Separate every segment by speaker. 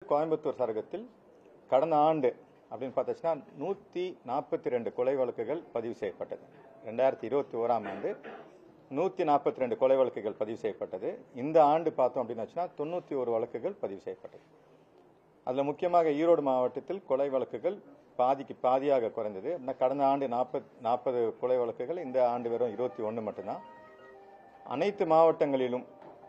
Speaker 1: கோயம்புத்தூர் சரகத்தில் கடந்த ஆண்டு அப்படின்னு பார்த்தாச்சுன்னா நூற்றி நாற்பத்தி ரெண்டு கொலை வழக்குகள் பதிவு செய்யப்பட்டது ரெண்டாயிரத்தி இருபத்தி ஓராம் ஆண்டு நூற்றி நாற்பத்தி ரெண்டு கொலை வழக்குகள் பதிவு செய்யப்பட்டது இந்த ஆண்டு பார்த்தோம் அப்படின்னாச்சுன்னா தொண்ணூற்றி ஒரு வழக்குகள் பதிவு செய்யப்பட்டது அதில் முக்கியமாக ஈரோடு மாவட்டத்தில் கொலை வழக்குகள் பாதிக்கு பாதியாக குறைந்தது அப்படின்னா கடந்த ஆண்டு நாற்பது நாற்பது கொலை வழக்குகள் இந்த ஆண்டு வெறும் இருபத்தி ஒன்று மட்டும்தான் அனைத்து மாவட்டங்களிலும்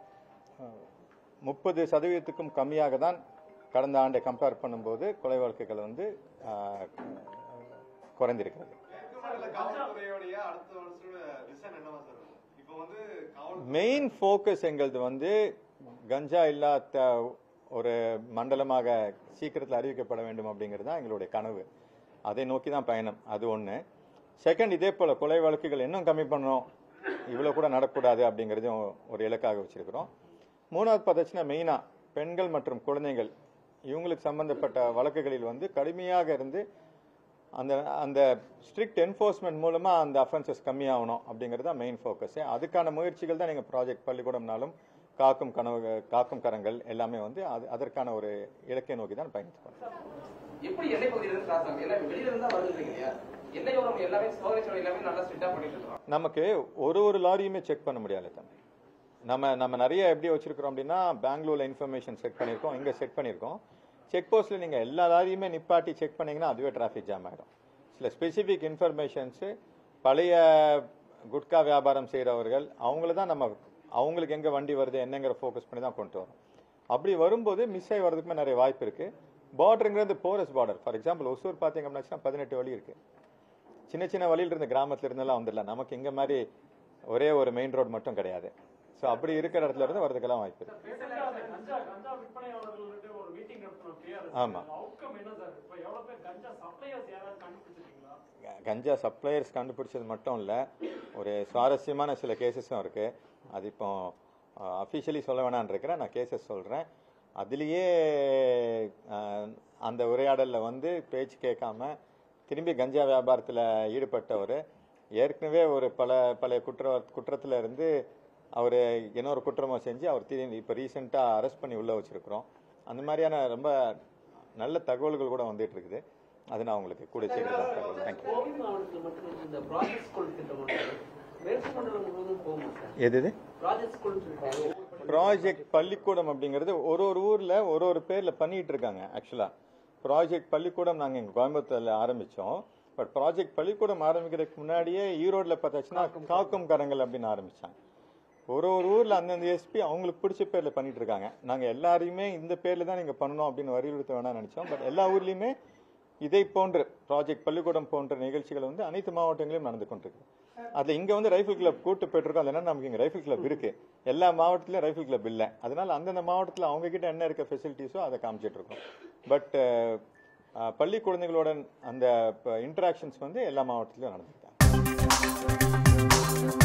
Speaker 1: முப்பது சதவீதத்துக்கும் கம்மியாக தான் கடந்த ஆண்டை கம்பேர் பண்ணும்போது கொலை வழக்குகள் வந்து ஆஹ், குறைந்திருக்கிறது
Speaker 2: மேற்கு மண்டல காவல்துறையோடைய அடுத்த வருஷத்தோட விசன் என்னவா சார் இருக்கும்? இப்போ வந்து காவல்
Speaker 1: மெயின் ஃபோக்கஸ் எங்களது வந்து கஞ்சா இல்லாத ஒரு மண்டலமாக சீக்கிரத்தில் அறிவிக்கப்பட வேண்டும் அப்படிங்கிறது தான் எங்களுடைய கனவு அதை நோக்கி தான் பயணம் அது ஒன்று செகண்ட் இதே போல் கொலை வழக்குகள் இன்னும் கம்மி பண்ணணும் இவ்வளோ கூட நடக்கக்கூடாது அப்படிங்கிறதையும் ஒரு இலக்காக வச்சிருக்கிறோம் மூணாவது பார்த்தாச்சுன்னா மெயினாக பெண்கள் மற்றும் குழந்தைகள் இவங்களுக்கு சம்பந்தப்பட்ட வழக்குகளில் வந்து கடுமையாக இருந்து அந்த அந்த ஸ்ட்ரிக்ட் என்ஃபோர்ஸ்மெண்ட் மூலமா அந்த அஃபென்சஸ் கம்மியாகணும் அப்படிங்கிறது தான் மெயின் ஃபோக்கஸ் அதுக்கான முயற்சிகள் தான் நீங்கள் ப்ராஜெக்ட் பள்ளிக்கூடம்னாலும் காக்கும் கனவு காக்கும் கரங்கள் எல்லாமே வந்து அது அதற்கான ஒரு இலக்கை நோக்கி தான் பயணித்துக்கணும்
Speaker 3: எப்படி எல்லை பகுதியில இருந்து கிராஸ் ஆகும் எல்லாம் வெளியில இருந்தா வருதுன்றீங்க இல்லையா எல்லையோரம் எல்லாமே சோதனை சாவடி எல்லாமே நல்லா ஸ்ட்ரிக்டா பண்ணிட்டு இருக்கோம்
Speaker 1: நமக்கு ஒரு ஒரு லாரியுமே செக் பண்ண முடியாது தம்பி நம்ம நம்ம நிறைய எப்படி வச்சிருக்கிறோம் அப்படின்னா பெங்களூர்ல இன்ஃபர்மேஷன் செக் பண்ணியிருக்கோம் இங்க செக் பண்ணியிருக்கோம் செக் போஸ்ட்ல நீங்க எல்லா லாரியுமே நிப்பாட்டி செக் பண்ணீங்கன்னா அதுவே டிராஃபிக் ஜாம் ஆயிடும் சில ஸ்பெசிஃபிக் இன்ஃபர்மேஷன்ஸ் பழைய குட்கா வியாபாரம் செய்றவர்கள் அவங்கள தான் நம்ம அவங்களுக்கு எங்க வண்டி வருது என்னங்கிற ஃபோக்கஸ் பண்ணி தான் கொண்டு வரோம் அப்படி வரும்போது மிஸ் ஆகி வரதுக்குமே நிறைய வாய்ப்பு இருக்கு பார்டருங்கிறது porous border for example Hosur பார்த்தீங்க அப்படின்னா பதினெட்டு வழி இருக்கு சின்ன சின்ன வழியில இருந்து கிராமத்துல இருந்தெல்லாம் வந்துடலாம் நமக்கு இங்க மாதிரி ஒரே ஒரு மெயின் ரோடு மட்டும் கிடையாது ஸோ அப்படி இருக்கிற இடத்துல இருந்து வரதுக்கெல்லாம் வாய்ப்பு இருக்கு
Speaker 4: ரீசெண்டா அந்த கஞ்சா கஞ்சா விற்பனையாளர்கள்ட்ட ஒரு மீட்டிங் நடத்தினோம் டிஆர்எஸ்
Speaker 1: ஆமா.
Speaker 4: அவுட்கம் என்ன சார் இப்போ எவ்வளவு பேர் கஞ்சா சப்ளையர்ஸ் யாராவது கண்டுபிடிச்சிருக்கீங்களா
Speaker 1: க- கஞ்சா சப்ளையர்ஸ் கண்டுபிடிச்சது மட்டும் இல்ல ஒரு சுவாரஸ்யமான சில கேசஸும் இருக்கு அது இப்போ அஃபிஷியலி சொல்ல வேணான்னு இருக்கிறேன் நான் கேசஸ் சொல்றேன் அதுலேயே அஹ், அந்த உரையாடல்ல வந்து பேச்சு கேட்காம திரும்பி கஞ்சா வியாபாரத்தில் ஈடுபட்டவர் ஏற்கனவே ஒரு பல பழைய குற்ற குற்றத்துல இருந்து அவர் இன்னொரு குற்றமா செஞ்சு அவர் திரும்பி இப்போ ரீசெண்டாக அரெஸ்ட் பண்ணி உள்ள வச்சிருக்கிறோம் அந்த மாதிரியான ரொம்ப நல்ல தகவல்கள் கூட வந்துட்டு இருக்குது அது நான் உங்களுக்கு கூட சீக்கிரம் தகவல் தேங்க்யூ
Speaker 5: கோவை மாவட்டத்தில் மட்டும் இந்த ப்ராஜெக்ட் ஸ்கூல் திட்டம் வந்து மேற்கு மண்டலம் முழுவதும் போகுமா சார்
Speaker 1: எது இது
Speaker 5: ப்ராஜெக்ட் ஸ்கூல் சொல்லிட்டாங்க
Speaker 1: ப்ராஜெக்ட் பள்ளிக்கூடம் அப்படிங்கிறது ஒரு ஒரு ஊர்ல ஒரு ஒரு பேர்ல பண்ணிட்டு இருக்காங்க ஆக்சுவலா ப்ராஜெக்ட் பள்ளிக்கூடம் நாங்க இங்க கோயம்புத்தூர்ல ஆரம்பிச்சோம் பட் ப்ராஜெக்ட் பள்ளிக்கூடம் ஆரம்பிக்கிறதுக்கு முன்னாடியே ஈரோட்ல பார்த்தாச்சுன்னா காக்கும் கரங்கள் அப்படின்னு ஆரம்பிச்சாங்க ஒரு ஒரு ஊர்ல அந்தந்த எஸ்பி அவங்களுக்கு பிடிச்ச பேர்ல பண்ணிட்டு இருக்காங்க நாங்க எல்லாரையுமே இந்த பேர்ல தான் நீங்க பண்ணணும் அப்படின்னு வலியுறுத்த வேணாம் நினைச்சோம் பட் எல்லா ஊர்லயுமே இதை போன்ற ப்ராஜெக்ட் பள்ளிக்கூடம் போன்ற நிகழ்ச்சிகள் வந்து அனைத்து மாவட்டங்களிலும் நடந்து கொண்டிருக்கு அதுல இங்க வந்து ரைஃபிள் கிளப் கூட்டு போயிட்டு அது என்னன்னா நமக்கு இங்க ரைஃபிள் கிளப் இருக்கு எல்லா மாவட்டத்திலயும் ரைஃபிள் கிளப் இல்ல அதனால அந்தந்த மாவட்டத்துல அவங்க கிட்ட என்ன இருக்க ஃபெசிலிட்டிஸோ அதை காமிச்சிட்டு இருக்கோம் பட் பள்ளி குழந்தைகளோட அந்த இன்டராக்ஷன்ஸ் வந்து எல்லா மாவட்டத்திலயும் நடந்திருக்காங்க